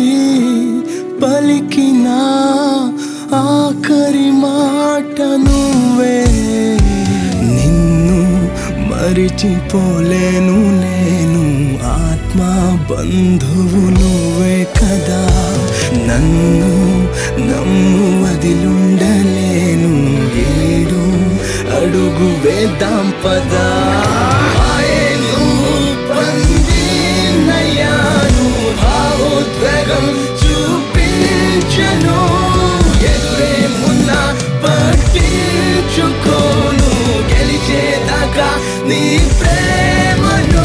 పలికిన ఆఖరి మాట నువ్వే నిన్ను మరిచిపోలేను నేను ఆత్మ బంధువు నువ్వే కదా నన్ను నమ్ము వదిలుండలేను ఏడు అడుగు వేద్దాం పదా ఆయను పందినయ్యాను భావోద్వేగం చూపించను ఎదురే మున్న పట్టించుకోను గెలిచేదాకా నీ ప్రేమను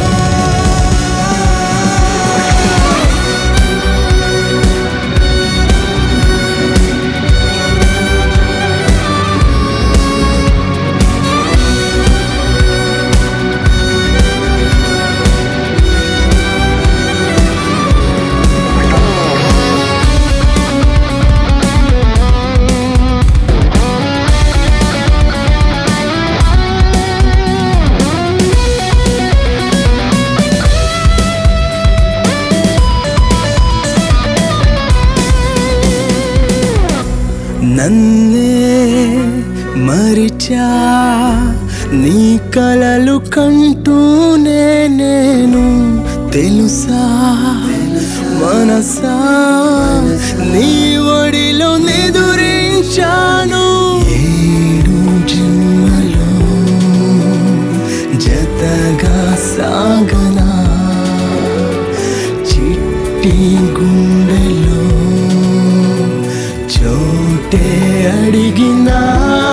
నన్నే మరిచా నీ కలలు కంటూనే నేను తెలుసా మనసా నీ ఒడిలో నిదురించాను ఏడు జన్మలో జతగా సాగనా చిట్టి గుండెలో చోటే అడిగినా